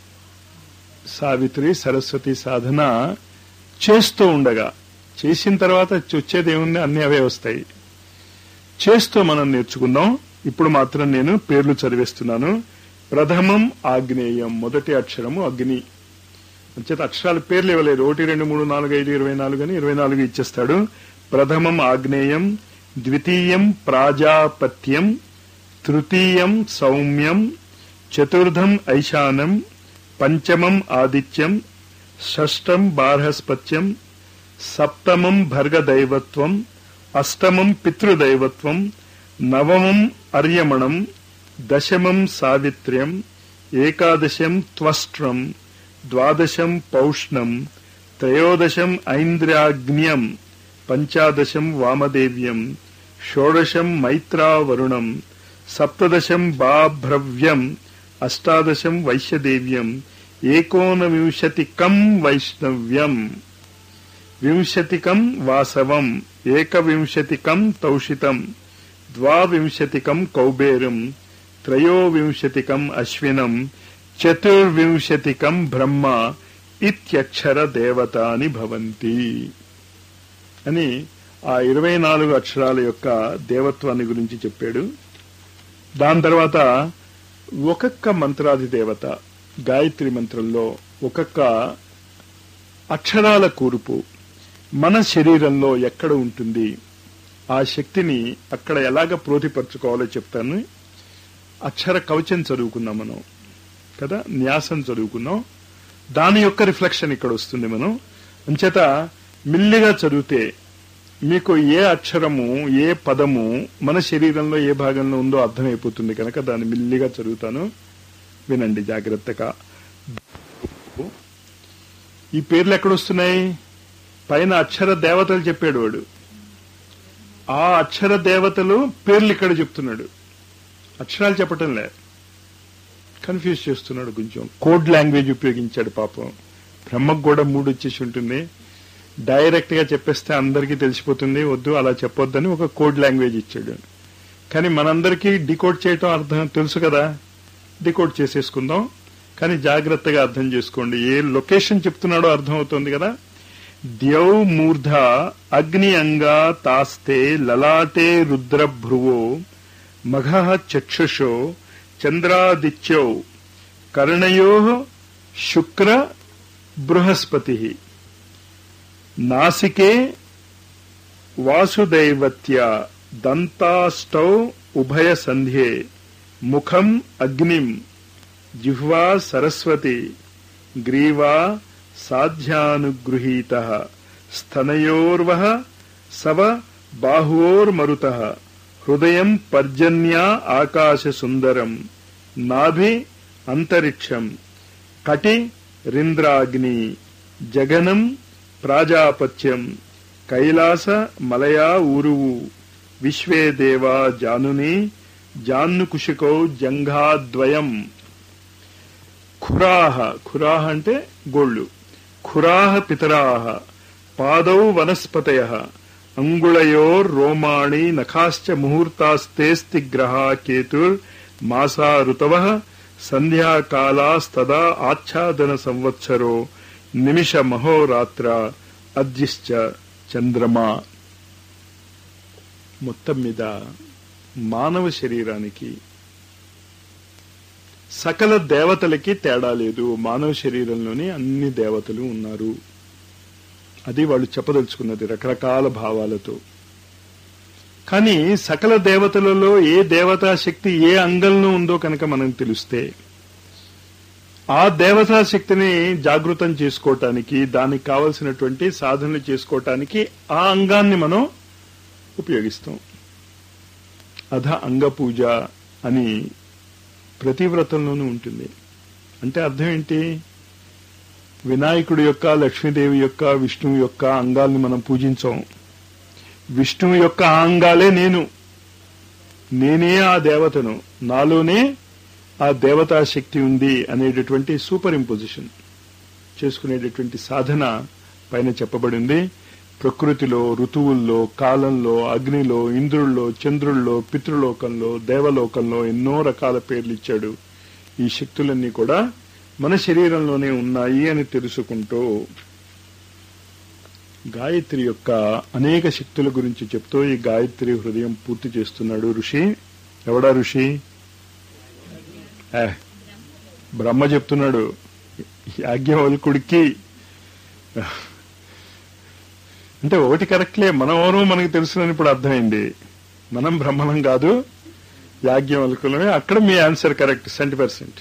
సావిత్రి సరస్వతి సాధన చేస్తూ ఉండగా చేసిన తర్వాత వచ్చేది ఏముంది అన్ని అవే వస్తాయి చేస్తూ మనం నేర్చుకుందాం ఇప్పుడు మాత్రం నేను పేర్లు చదివేస్తున్నాను ప్రథమం ఆగ్నేయం మొదటి అక్షరము అగ్ని అంచేత అక్షరాల పేర్లు ఇవ్వలేదు ఒకటి రెండు మూడు నాలుగు ఐదు ఇరవై నాలుగు అని ఇరవై నాలుగు ఇచ్చేస్తాడు ప్రథమం ఆగ్నేయం ద్వితీయం ప్రాజాపత్యం తృతీయం సౌమ్యం చతుర్థం ఐశానం పంచమం ఆదిత్యం షష్టం బార్హస్పత్యం సప్తమం భర్గదైవత్వం అష్టమం పితృదైవత్వం నవమం అర్యమణం దశమం సావిత్ర్యం ఏకాదశం త్వష్ట్రం ద్వాదశం పౌష్ణం త్రయోదశం ఐంద్రాగ్న్యం పంచాదశం వామదేవ్యం షోడశం మైత్రావరుణం సప్తదశం బాభ్రవ్యం అష్టాదశం వైశ్యదేవ్యం ఏకోనవింశతికం వైష్ణవ్యం వింశతికం వాసవం ఏకవింశతికం తౌషితం ద్వావింశతికం కౌబేరం త్రయోవింశతికం అశ్వినం చతుర్వింశతికం బ్రహ్మ ఇత్యక్షర దేవత అని భవంతి అని ఆ ఇరవై నాలుగు అక్షరాల యొక్క దేవత్వాన్ని గురించి చెప్పాడు దాని తర్వాత ఒక్కొక్క మంత్రాది దేవత గాయత్రి మంత్రంలో ఒక్కొక్క అక్షరాల కూర్పు మన శరీరంలో ఎక్కడ ఉంటుంది ఆ శక్తిని అక్కడ ఎలాగ ప్రోతిపరచుకోవాలో చెప్తాను అక్షర కవచం చదువుకున్నాం మనం కదా న్యాసం చదువుకున్నాం దాని యొక్క రిఫ్లెక్షన్ ఇక్కడ వస్తుంది మనం అంచేత మిల్లిగా చదివితే మీకు ఏ అక్షరము ఏ పదము మన శరీరంలో ఏ భాగంలో ఉందో అర్థమైపోతుంది కనుక దాన్ని మిల్లిగా చదువుతాను వినండి జాగ్రత్తగా ఈ పేర్లు ఎక్కడొస్తున్నాయి పైన అక్షర దేవతలు చెప్పాడు వాడు ఆ అక్షర దేవతలు పేర్లు ఇక్కడ చెప్తున్నాడు అక్షరాలు చెప్పటం లే కన్ఫ్యూజ్ చేస్తున్నాడు కొంచెం కోడ్ లాంగ్వేజ్ ఉపయోగించాడు పాపం బ్రహ్మకు కూడా మూడు వచ్చేసి ఉంటుంది డైరెక్ట్ గా చెప్పేస్తే అందరికీ తెలిసిపోతుంది వద్దు అలా చెప్పొద్దని ఒక కోడ్ లాంగ్వేజ్ ఇచ్చాడు కానీ మనందరికీ డికోడ్ చేయటం అర్థం తెలుసు కదా డికోడ్ చేసేసుకుందాం కానీ జాగ్రత్తగా అర్థం చేసుకోండి ఏ లొకేషన్ చెప్తున్నాడో అర్థం అవుతుంది కదా ద్యౌ మూర్ధ అగ్ని అంగా తాస్తే లలాటే రుద్రభ్రువో మఘ చక్షుషో చంద్రాదిత్యౌ కర్ణయో శుక్ర బృహస్పతి నాసికే వాసుదైవత్య దంతాష్టౌ ఉభయ సంధ్యే ముఖం అగ్నిం జిహ్వా సరస్వతి గ్రీవా సాధ్యానుగృహీత స్తనయోర్వ సవ బాహువోర్మరుత హృదయం పర్జన్యా ఆకాశ సుందరం నాభి అంతరిక్షం కటి రింద్రాగ్ని జగనం ప్రాజాపత్యం కైలాస మలయా ఊరువు విశ్వే దేవా జానుని జాన్నుకుశికౌ జంఘాద్వయం ఖురాహ ఖురాహ అంటే గోళ్ళు ఖురాహ పితరాహ పాదౌ వనస్పతయ అంగుళయోర్ రోమాణి నఖాశ్చ ముహూర్తాస్తేస్తి గ్రహా కేతుర్ మాసా ఋతవ సంధ్యాకాలాస్తదా ఆచ్ఛాదన సంవత్సరో నిమిష మహోరాత్ర అద్యిశ్చ చంద్రమా మొత్తం మీద మానవ శరీరానికి సకల దేవతలకి తేడా లేదు మానవ శరీరంలోనే అన్ని దేవతలు ఉన్నారు అది వాళ్ళు చెప్పదలుచుకున్నది రకరకాల భావాలతో కానీ సకల దేవతలలో ఏ దేవతా శక్తి ఏ అంగంలో ఉందో కనుక మనం తెలిస్తే ఆ దేవతా శక్తిని జాగృతం చేసుకోవటానికి దానికి కావలసినటువంటి సాధనలు చేసుకోవటానికి ఆ అంగాన్ని మనం ఉపయోగిస్తాం అధ అంగ పూజ అని ప్రతి వ్రతంలోనూ ఉంటుంది అంటే అర్థం ఏంటి వినాయకుడి యొక్క లక్ష్మీదేవి యొక్క విష్ణువు యొక్క అంగాల్ని మనం పూజించాం విష్ణువు యొక్క ఆ అంగాలే నేను నేనే ఆ దేవతను నాలోనే ఆ దేవతా శక్తి ఉంది అనేటటువంటి సూపర్ ఇంపోజిషన్ చేసుకునేటటువంటి సాధన పైన చెప్పబడింది ప్రకృతిలో ఋతువుల్లో కాలంలో అగ్నిలో ఇంద్రుల్లో చంద్రుల్లో పితృలోకంలో దేవలోకంలో ఎన్నో రకాల పేర్లు ఇచ్చాడు ఈ శక్తులన్నీ కూడా మన శరీరంలోనే ఉన్నాయి అని తెలుసుకుంటూ గాయత్రి యొక్క అనేక శక్తుల గురించి చెప్తూ ఈ గాయత్రి హృదయం పూర్తి చేస్తున్నాడు ఋషి ఎవడా ఋషి ఏ, బ్రహ్మ చెప్తున్నాడు యాజ్ఞవల్కుడికి అంటే ఒకటి కరెక్ట్లే మనం ఎవరు మనకు తెలుసునని ఇప్పుడు అర్థమైంది మనం బ్రహ్మణం కాదు యాజ్ఞవల్కులమే అక్కడ మీ ఆన్సర్ కరెక్ట్ సెంటీ పర్సెంట్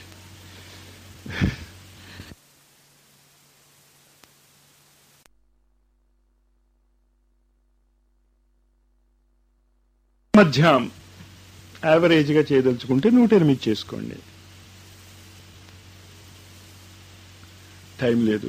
మధ్యం యావరేజ్ గా చేయదలుచుకుంటే నూట ఎనిమిది చేసుకోండి టైం లేదు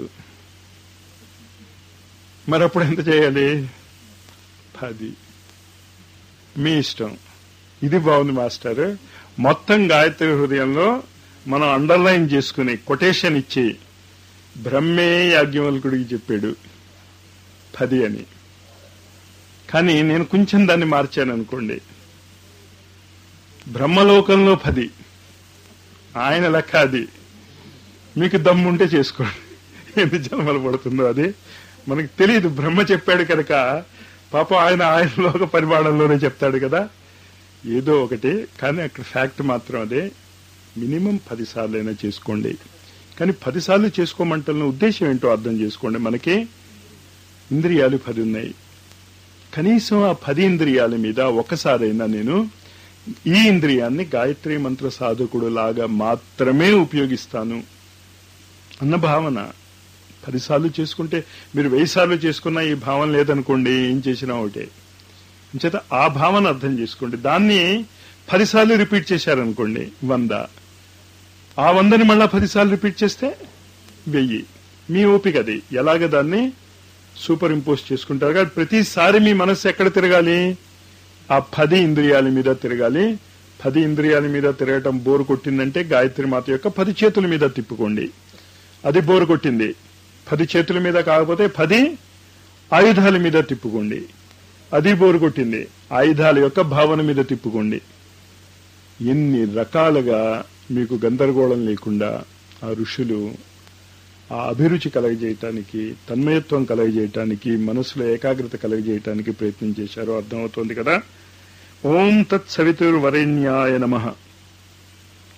మరి అప్పుడు ఎంత చేయాలి పది మీ ఇష్టం ఇది బాగుంది మాస్టర్ మొత్తం గాయత్రి హృదయంలో మనం అండర్లైన్ చేసుకుని కొటేషన్ ఇచ్చి బ్రహ్మే యాజ్ఞవల్కుడికి చెప్పాడు పది అని కానీ నేను కొంచెం దాన్ని మార్చాను అనుకోండి బ్రహ్మలోకంలో పది ఆయన లెక్క అది మీకు దమ్ముంటే చేసుకోండి ఎన్ని జన్మలు పడుతుందో అది మనకి తెలియదు బ్రహ్మ చెప్పాడు కనుక పాపం ఆయన ఆయన లోక పరిమాణంలోనే చెప్తాడు కదా ఏదో ఒకటి కానీ అక్కడ ఫ్యాక్ట్ మాత్రం అదే మినిమం పది సార్లు అయినా చేసుకోండి కానీ పది సార్లు చేసుకోమంటున్న ఉద్దేశం ఏంటో అర్థం చేసుకోండి మనకి ఇంద్రియాలు పది ఉన్నాయి కనీసం ఆ పది ఇంద్రియాల మీద ఒకసారైనా నేను ఈ ఇంద్రియాన్ని గాయత్రి మంత్ర సాధకుడు లాగా మాత్రమే ఉపయోగిస్తాను అన్న భావన పదిసార్లు చేసుకుంటే మీరు వెయ్యి సార్లు చేసుకున్నా ఈ భావన లేదనుకోండి ఏం చేసినా ఒకటే చేత ఆ భావన అర్థం చేసుకోండి దాన్ని పదిసార్లు రిపీట్ చేశారనుకోండి వంద ఆ వందని మళ్ళా పదిసార్లు రిపీట్ చేస్తే వెయ్యి మీ ఓపిక అది ఎలాగ దాన్ని సూపర్ ఇంపోజ్ చేసుకుంటారు కాబట్టి ప్రతిసారి మీ మనస్సు ఎక్కడ తిరగాలి ఆ పది ఇంద్రియాల మీద తిరగాలి పది ఇంద్రియాల మీద తిరగటం బోరు కొట్టిందంటే గాయత్రి మాత యొక్క పది చేతుల మీద తిప్పుకోండి అది బోరు కొట్టింది పది చేతుల మీద కాకపోతే పది ఆయుధాల మీద తిప్పుకోండి అది బోరు కొట్టింది ఆయుధాల యొక్క భావన మీద తిప్పుకోండి ఎన్ని రకాలుగా మీకు గందరగోళం లేకుండా ఆ ఋషులు ఆ అభిరుచి కలగజేయటానికి తన్మయత్వం కలగజేయటానికి మనసులో ఏకాగ్రత కలగజేయటానికి ప్రయత్నం చేశారో అర్థమవుతోంది కదా ఓం తత్ సవితుర్వరేణ్యాయ నమ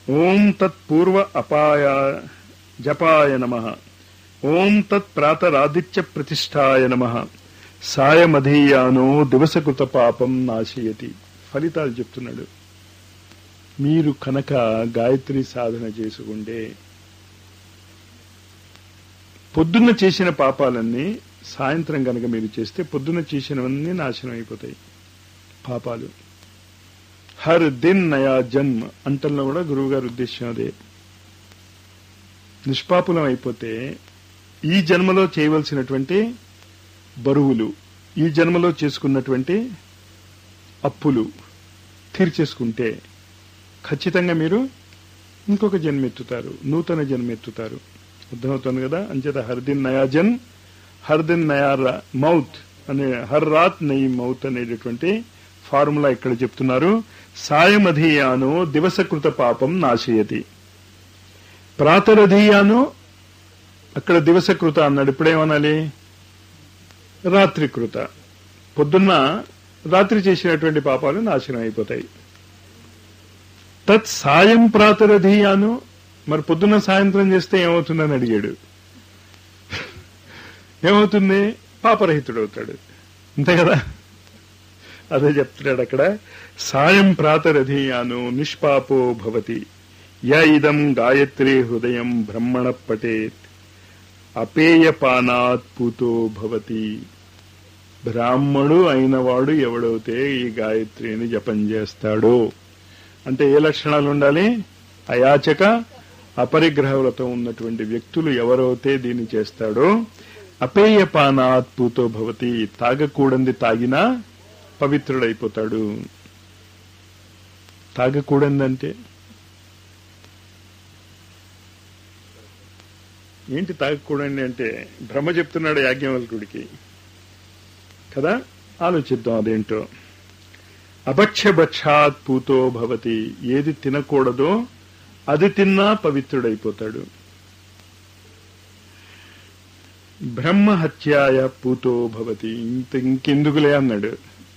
ఓం తత్ పూర్వ అపాయ జపాయ నమ ఓం తత్ ప్రాతరాదిత్య ప్రతిష్టాయ నమ సాయమధీయానో దివసకృత పాపం నాశయతి ఫలితాలు చెప్తున్నాడు మీరు కనుక గాయత్రి సాధన చేసుకుంటే పొద్దున్న చేసిన పాపాలన్నీ సాయంత్రం కనుక మీరు చేస్తే పొద్దున్న చేసినవన్నీ నాశనం అయిపోతాయి పాపాలు హర్ దిన్ నయా జన్మ అంటల్లో కూడా గురువు గారి ఉద్దేశం అదే నిష్పాపులం అయిపోతే ఈ జన్మలో చేయవలసినటువంటి బరువులు ఈ జన్మలో చేసుకున్నటువంటి అప్పులు తీర్చేసుకుంటే ఖచ్చితంగా మీరు ఇంకొక జన్మెత్తుతారు నూతన జన్మెత్తుతారు అర్థమవుతుంది కదా అంచేత హర్ దిన్ నయా జన్ హర్ దిన్ నయా రా- మౌత్ అనే హర్ రాత్ నయి మౌత్ అనేటటువంటి ఫార్ములా ఇక్కడ చెప్తున్నారు సాయమధీయాను దివసకృత పాపం నాశయతి ప్రాతరధీయాను అక్కడ దివసకృత అన్నాడు ఇప్పుడేమనాలి రాత్రికృత పొద్దున్న రాత్రి చేసినటువంటి పాపాలు నాశనం అయిపోతాయి తత్ సాయం ప్రాతరధీయాను మరి పొద్దున్న సాయంత్రం చేస్తే ఏమవుతుందని అడిగాడు ఏమవుతుంది పాపరహితుడు అవుతాడు అంతే కదా అదే చెప్తున్నాడు అక్కడ సాయం ప్రాతరధీయాను నిష్పాపో భవతి య ఇదం గాయత్రి హృదయం బ్రహ్మణ పటేత్ అపేయపానాత్ పూతో భవతి బ్రాహ్మడు అయినవాడు ఎవడైతే ఈ గాయత్రిని జపం చేస్తాడో అంటే ఏ లక్షణాలు ఉండాలి అయాచక అపరిగ్రహ వ్రతం ఉన్నటువంటి వ్యక్తులు ఎవరైతే దీన్ని చేస్తాడో అపేయపానాత్ పూతో భవతి తాగకూడంది తాగినా పవిత్రుడైపోతాడు తాగకూడందంటే ఏంటి తాగకూడండి అంటే బ్రహ్మ చెప్తున్నాడు యాజ్ఞవల్కుడికి కదా ఆలోచిద్దాం అదేంటో అభక్ష్యభక్షాత్ పూతో భవతి ఏది తినకూడదో అది తిన్నా పవిత్రుడైపోతాడు బ్రహ్మహత్యాయ పూతో భవతి ఇంత ఇంకెందుకులే అన్నాడు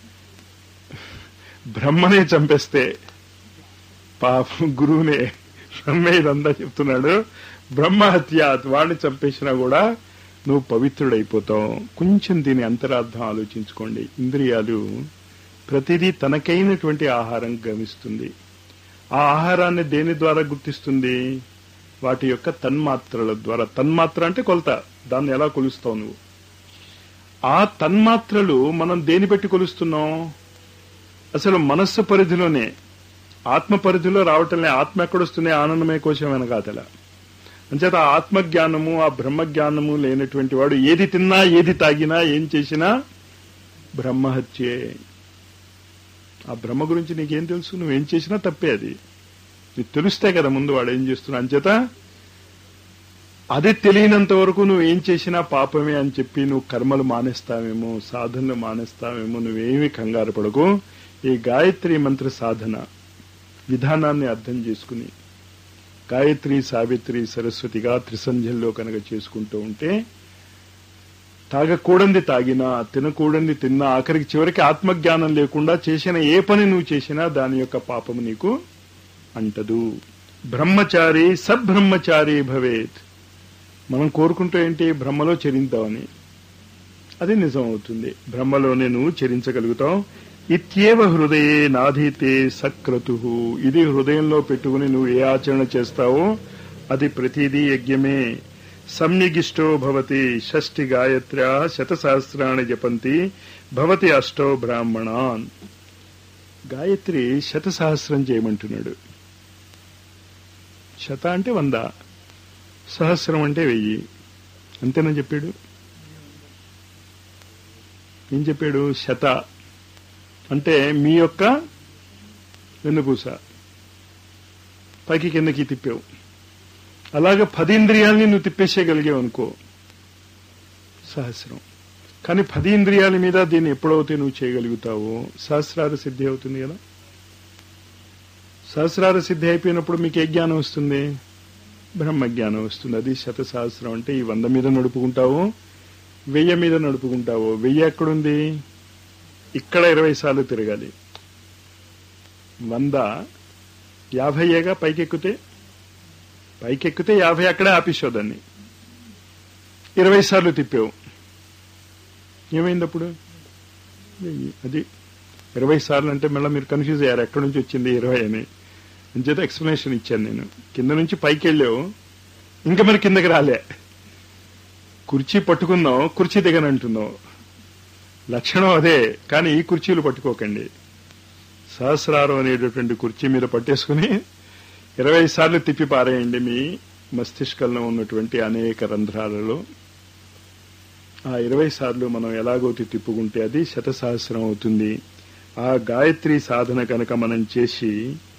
బ్రహ్మనే చంపేస్తే పాపం గురువునే బ్రహ్మే ఇదంతా చెప్తున్నాడు బ్రహ్మహత్య వాడిని చంపేసినా కూడా నువ్వు పవిత్రుడైపోతావు కొంచెం దీని అంతరార్థం ఆలోచించుకోండి ఇంద్రియాలు ప్రతిదీ తనకైనటువంటి ఆహారం గమిస్తుంది ఆ ఆహారాన్ని దేని ద్వారా గుర్తిస్తుంది వాటి యొక్క తన్మాత్రల ద్వారా తన్మాత్ర అంటే కొలత దాన్ని ఎలా కొలుస్తావు నువ్వు ఆ తన్మాత్రలు మనం దేని పెట్టి కొలుస్తున్నాం అసలు మనస్సు పరిధిలోనే ఆత్మ పరిధిలో రావటంలే ఆత్మ ఎక్కడొస్తుంది ఆనందమే కోశం వెనకాతల అంచేత ఆ ఆత్మజ్ఞానము ఆ బ్రహ్మజ్ఞానము లేనటువంటి వాడు ఏది తిన్నా ఏది తాగినా ఏం చేసినా బ్రహ్మహత్యే ఆ బ్రహ్మ గురించి నీకేం తెలుసు నువ్వేం చేసినా తప్పే అది నీకు తెలుస్తే కదా ముందు వాడు ఏం చేస్తున్నా అంచేత అది తెలియనంత వరకు నువ్వు ఏం చేసినా పాపమే అని చెప్పి నువ్వు కర్మలు మానేస్తావేమో సాధనలు మానేస్తావేమో నువ్వేమి కంగారు పడకు ఈ గాయత్రి మంత్ర సాధన విధానాన్ని అర్థం చేసుకుని గాయత్రి సావిత్రి సరస్వతిగా త్రిసంధ్యంలో కనుక చేసుకుంటూ ఉంటే తాగకూడంది తాగినా తినకూడంది తిన్నా ఆఖరికి చివరికి ఆత్మజ్ఞానం లేకుండా చేసిన ఏ పని నువ్వు చేసినా దాని యొక్క పాపము నీకు అంటదు బ్రహ్మచారి సబ్రహ్మచారి భవేత్ మనం కోరుకుంటూ ఏంటి బ్రహ్మలో చరింతావని అది నిజం అవుతుంది బ్రహ్మలోనే నువ్వు చరించగలుగుతావు ఇత్యేవ హృదయే నాధీతే సక్రతు ఇది హృదయంలో పెట్టుకుని నువ్వు ఏ ఆచరణ చేస్తావో అది ప్రతిదీ యజ్ఞమే సమ్యగిష్టో భవతి షష్ఠి గాయత్ర్య శతసహస్రాన్ని జపంతి భవతి అష్టో బ్రాహ్మణాన్ గాయత్రి శతసహస్రం చేయమంటున్నాడు శత అంటే వంద సహస్రం అంటే వెయ్యి అంతేనా చెప్పాడు ఏం చెప్పాడు శత అంటే మీ యొక్క వెన్నుపూస పైకి కిందకి తిప్పావు అలాగ పది ఇంద్రియాలని నువ్వు తిప్పేసేయగలిగావు అనుకో సహస్రం కానీ పది ఇంద్రియాల మీద దీన్ని ఎప్పుడైతే నువ్వు చేయగలుగుతావో సహస్రార సిద్ధి అవుతుంది కదా సహస్రార సిద్ధి అయిపోయినప్పుడు మీకు ఏ జ్ఞానం వస్తుంది బ్రహ్మ జ్ఞానం వస్తుంది అది శత సహస్రం అంటే ఈ వంద మీద నడుపుకుంటావో వెయ్యి మీద నడుపుకుంటావో వెయ్యి ఎక్కడుంది ఇక్కడ ఇరవై సార్లు తిరగాలి వంద యాభైయేగా పైకెక్కితే పైకెక్కితే యాభై అక్కడే ఆపేసేదాన్ని ఇరవై సార్లు తిప్పావు ఏమైంది అప్పుడు అది ఇరవై సార్లు అంటే మళ్ళీ మీరు కన్ఫ్యూజ్ అయ్యారు ఎక్కడి నుంచి వచ్చింది ఇరవై అని అంచేత ఎక్స్ప్లెనేషన్ ఇచ్చాను నేను కింద నుంచి పైకి వెళ్ళావు ఇంకా మరి కిందకి రాలే కుర్చీ పట్టుకున్నావు కుర్చీ దిగనంటున్నావు లక్షణం అదే కానీ ఈ కుర్చీలు పట్టుకోకండి సహస్రారం అనేటటువంటి కుర్చీ మీద పట్టేసుకుని ఇరవై సార్లు తిప్పి పారేయండి మీ మస్తిష్కంలో ఉన్నటువంటి అనేక రంధ్రాలలో ఆ ఇరవై సార్లు మనం ఎలాగోతి తిప్పుకుంటే అది శతసహస్రం అవుతుంది ఆ గాయత్రి సాధన కనుక మనం చేసి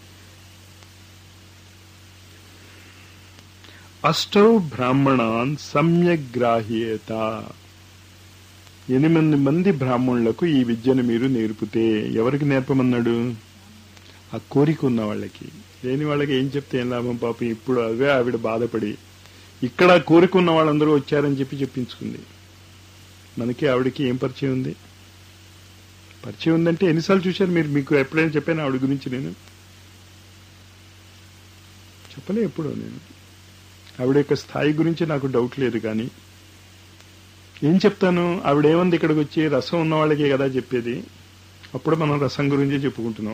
అష్టౌ బ్రాహ్మణాన్ సమ్యగ్రాహ్యేత ఎనిమిది మంది బ్రాహ్మణులకు ఈ విద్యను మీరు నేర్పితే ఎవరికి నేర్పమన్నాడు ఆ కోరిక ఉన్న వాళ్ళకి లేని వాళ్ళకి ఏం చెప్తే ఏం లాభం పాపం ఇప్పుడు అవే ఆవిడ బాధపడి ఇక్కడ కోరిక ఉన్న వాళ్ళందరూ వచ్చారని చెప్పి చెప్పించుకుంది మనకి ఆవిడకి ఏం పరిచయం ఉంది పరిచయం ఉందంటే ఎన్నిసార్లు చూశారు మీరు మీకు ఎప్పుడైనా చెప్పాను ఆవిడ గురించి నేను చెప్పలే ఎప్పుడో నేను ఆవిడ యొక్క స్థాయి గురించి నాకు డౌట్ లేదు కానీ ఏం చెప్తాను ఆవిడ ఏముంది ఇక్కడికి వచ్చి రసం ఉన్న వాళ్ళకే కదా చెప్పేది అప్పుడు మనం రసం గురించి చెప్పుకుంటున్నాం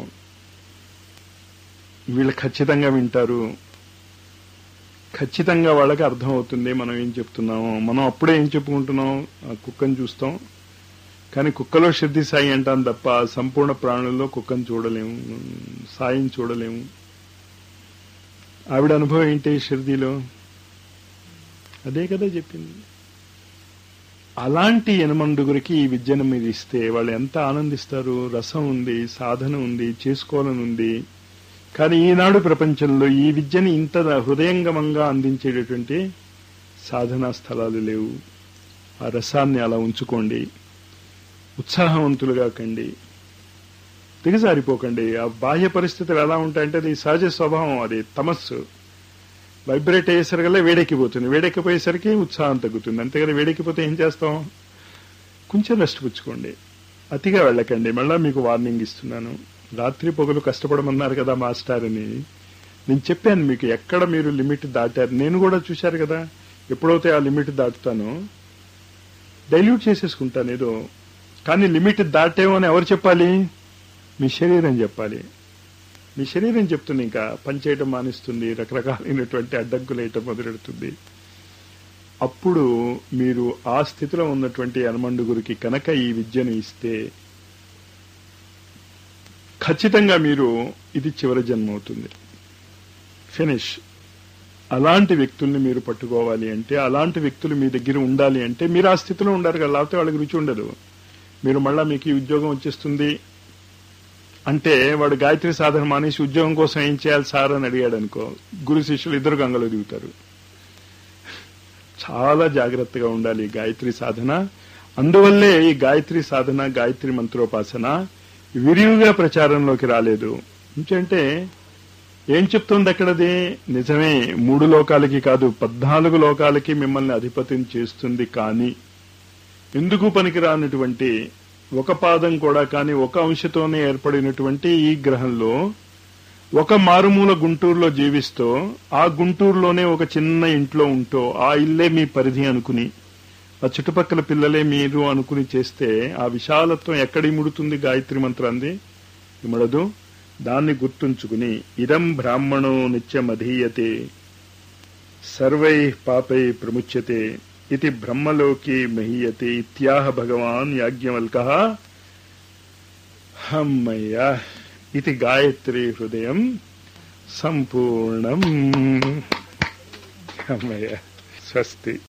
వీళ్ళు ఖచ్చితంగా వింటారు ఖచ్చితంగా వాళ్ళకి అర్థం అవుతుంది మనం ఏం చెప్తున్నాము మనం అప్పుడే ఏం చెప్పుకుంటున్నాం ఆ కుక్కను చూస్తాం కానీ కుక్కలో శుద్ధి సాయి అంటాం తప్ప సంపూర్ణ ప్రాణుల్లో కుక్కను చూడలేము సాయిని చూడలేము ఆవిడ అనుభవం ఏంటి షిర్దీలో అదే కదా చెప్పింది అలాంటి ఎనమండుగురికి ఈ విద్యను మీరు ఇస్తే వాళ్ళు ఎంత ఆనందిస్తారు రసం ఉంది సాధన ఉంది చేసుకోవాలని ఉంది కానీ ఈనాడు ప్రపంచంలో ఈ విద్యని ఇంత హృదయంగమంగా అందించేటటువంటి సాధనా స్థలాలు లేవు ఆ రసాన్ని అలా ఉంచుకోండి ఉత్సాహవంతులుగా కండి దిగజారిపోకండి ఆ బాహ్య పరిస్థితులు ఎలా ఉంటాయంటే అది సహజ స్వభావం అది తమస్సు వైబ్రేట్ అయ్యేసరికల్లా వేడెక్కిపోతుంది వేడెక్కిపోయేసరికి ఉత్సాహం తగ్గుతుంది అంతేగాని వేడెక్కిపోతే ఏం చేస్తాం కొంచెం రెస్ట్ పుచ్చుకోండి అతిగా వెళ్ళకండి మళ్ళా మీకు వార్నింగ్ ఇస్తున్నాను రాత్రి పొగలు కష్టపడమన్నారు కదా మాస్టర్ అని నేను చెప్పాను మీకు ఎక్కడ మీరు లిమిట్ దాటారు నేను కూడా చూశారు కదా ఎప్పుడైతే ఆ లిమిట్ దాటుతానో డైల్యూట్ చేసేసుకుంటాను ఏదో కానీ లిమిట్ దాటేమో అని ఎవరు చెప్పాలి మీ శరీరం చెప్పాలి మీ శరీరం చెప్తుంది ఇంకా పనిచేయటం మానేస్తుంది రకరకాలైనటువంటి అడ్డంకులు వేయటం మొదలెడుతుంది అప్పుడు మీరు ఆ స్థితిలో ఉన్నటువంటి హనుమండుగురికి కనుక ఈ విద్యను ఇస్తే ఖచ్చితంగా మీరు ఇది చివరి జన్మ అవుతుంది ఫినిష్ అలాంటి వ్యక్తుల్ని మీరు పట్టుకోవాలి అంటే అలాంటి వ్యక్తులు మీ దగ్గర ఉండాలి అంటే మీరు ఆ స్థితిలో ఉండారు కదా లేకపోతే వాళ్ళకి రుచి ఉండదు మీరు మళ్ళా మీకు ఈ ఉద్యోగం వచ్చేస్తుంది అంటే వాడు గాయత్రి సాధన మానేసి ఉద్యోగం కోసం ఏం చేయాలి సార్ అని అడిగాడు అనుకో గురు శిష్యులు ఇద్దరు గంగలో దిగుతారు చాలా జాగ్రత్తగా ఉండాలి ఈ గాయత్రి సాధన అందువల్లే ఈ గాయత్రి సాధన గాయత్రి మంత్రోపాసన విరివిగా ప్రచారంలోకి రాలేదు ఎందుకంటే ఏం చెప్తుంది అక్కడది నిజమే మూడు లోకాలకి కాదు పద్నాలుగు లోకాలకి మిమ్మల్ని అధిపతిని చేస్తుంది కానీ ఎందుకు పనికిరానటువంటి ఒక పాదం కూడా కానీ ఒక అంశతోనే ఏర్పడినటువంటి ఈ గ్రహంలో ఒక మారుమూల గుంటూరులో జీవిస్తూ ఆ గుంటూరులోనే ఒక చిన్న ఇంట్లో ఉంటూ ఆ ఇల్లే మీ పరిధి అనుకుని ఆ చుట్టుపక్కల పిల్లలే మీరు అనుకుని చేస్తే ఆ విశాలత్వం ఎక్కడి ముడుతుంది గాయత్రి మంత్రాన్ని ఇమడదు దాన్ని గుర్తుంచుకుని ఇదం బ్రాహ్మణో నిత్యమధీయతే సర్వై పాపై ప్రముచ్యతే ఇది బ్రహ్మలోకి మహీయతే ఇత్యాహ భగవాన్ యాజ్ఞవల్క హమ్మయ్య ఇది గాయత్రి హృదయం సంపూర్ణం హమ్మయ్య స్వస్తి